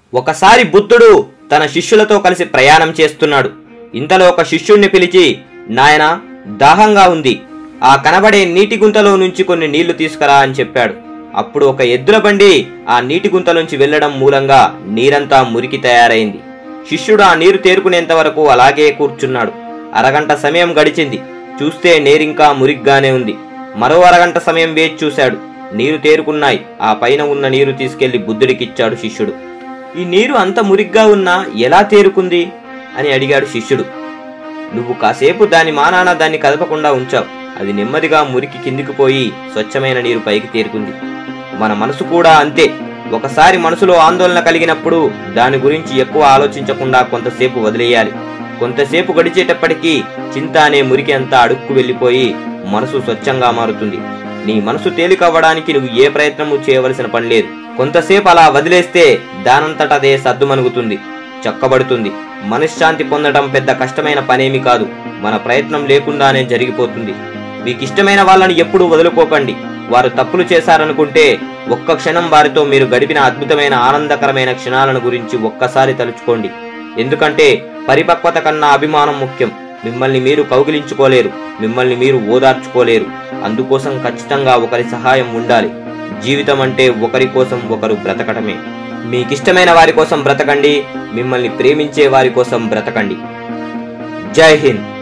ఒకసారి బుద్ధుడు తన శిష్యులతో కలిసి ప్రయాణం చేస్తున్నాడు ఇంతలో ఒక శిష్యుణ్ణి పిలిచి నాయన దాహంగా ఉంది ఆ కనబడే నీటి గుంతలో నుంచి కొన్ని నీళ్లు తీసుకురా అని చెప్పాడు అప్పుడు ఒక ఎద్దుల బండి ఆ నీటి గుంతలోంచి వెళ్లడం మూలంగా నీరంతా మురికి తయారైంది శిష్యుడు ఆ నీరు తేరుకునేంత వరకు అలాగే కూర్చున్నాడు అరగంట సమయం గడిచింది చూస్తే నీరింకా మురిగ్గానే ఉంది మరో అరగంట సమయం వేచి చూశాడు నీరు తేరుకున్నాయి ఆ పైన ఉన్న నీరు తీసుకెళ్లి బుద్ధుడికిచ్చాడు శిష్యుడు ఈ నీరు అంత మురిగ్గా ఉన్నా ఎలా తేరుకుంది అని అడిగాడు శిష్యుడు నువ్వు కాసేపు దాని మానాన దాన్ని కదపకుండా ఉంచావు అది నెమ్మదిగా మురికి కిందికి పోయి స్వచ్ఛమైన నీరు పైకి తేరుకుంది మన మనసు కూడా అంతే ఒకసారి మనసులో ఆందోళన కలిగినప్పుడు దాని గురించి ఎక్కువ ఆలోచించకుండా కొంతసేపు వదిలేయాలి కొంతసేపు గడిచేటప్పటికీ చింత అనే మురికి అంతా అడుక్కు వెళ్ళిపోయి మనసు స్వచ్ఛంగా మారుతుంది నీ మనసు తేలికవ్వడానికి నువ్వు ఏ ప్రయత్నము చేయవలసిన పని లేదు కొంతసేపు అలా వదిలేస్తే దానంతటదే సద్దుమణుగుతుంది చక్కబడుతుంది మనశ్శాంతి పొందడం పెద్ద కష్టమైన పనేమి కాదు మన ప్రయత్నం లేకుండానే జరిగిపోతుంది మీకు ఇష్టమైన వాళ్ళని ఎప్పుడూ వదులుకోకండి వారు తప్పులు చేశారనుకుంటే ఒక్క క్షణం వారితో మీరు గడిపిన అద్భుతమైన ఆనందకరమైన క్షణాలను గురించి ఒక్కసారి తలుచుకోండి ఎందుకంటే పరిపక్వత కన్నా అభిమానం ముఖ్యం మిమ్మల్ని మీరు కౌగిలించుకోలేరు మిమ్మల్ని మీరు ఓదార్చుకోలేరు అందుకోసం ఖచ్చితంగా ఒకరి సహాయం ఉండాలి జీవితం అంటే ఒకరి కోసం ఒకరు బ్రతకటమే మీకిష్టమైన వారి కోసం బ్రతకండి మిమ్మల్ని ప్రేమించే వారి కోసం బ్రతకండి జై హింద్